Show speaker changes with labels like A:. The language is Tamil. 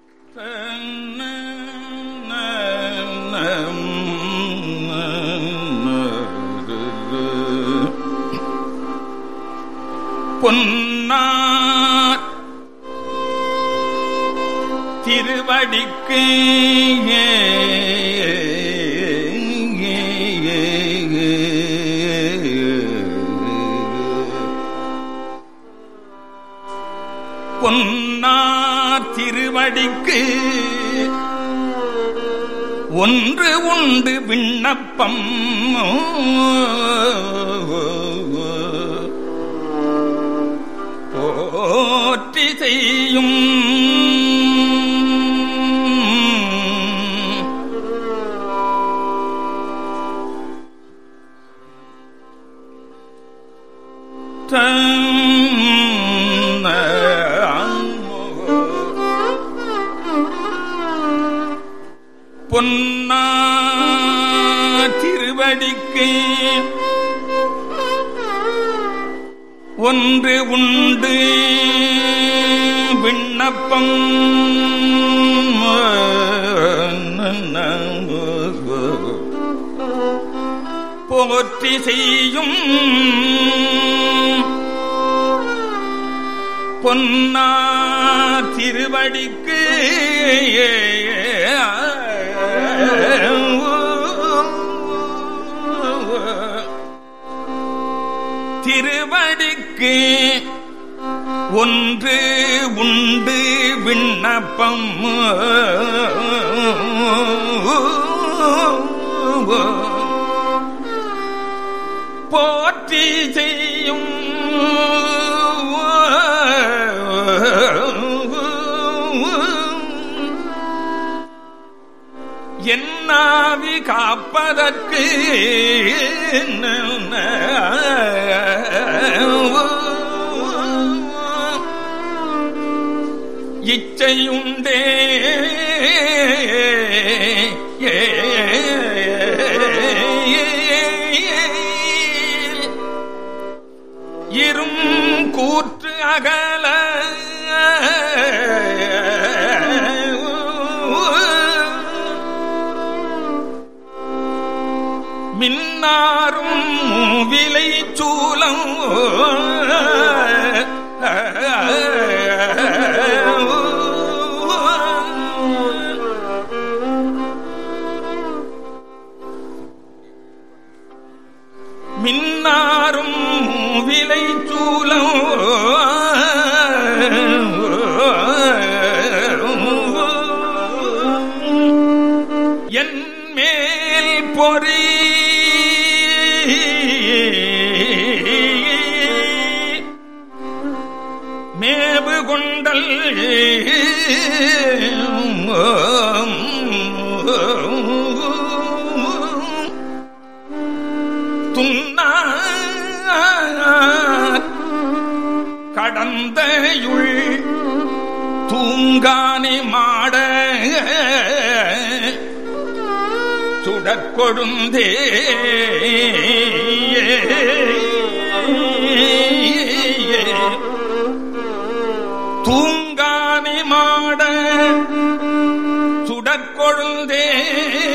A: பொன்னார் திருவடிக்கு பொன்னார் திருவடிக்கு ஒன்று உண்டு விண்ணப்பம் போற்றி செய்யும் பொன்னா திருவடிக்கு ஒன்று உண்டு விண்ணப்பம் போற்றி செய்யும் பொன்னா திருவடிக்கு திருவடிக்கு ஒன்று உண்டு விண்ணப்பம் போற்றி செய்யும் என்னாவி காப்பதற்கு இச்சையுண்டே இரும் கூற்று அகல மின்னாரும் விலை சூலம் மின்னாரும் விலை சூலம் என் மேல் பொறி மேவு கொண்டல் துன்னார் கடந்தையுள் தூங்கானி மாட சுடற்கொழுந்தே தூங்கானி மாட சுடற்கொழுந்தே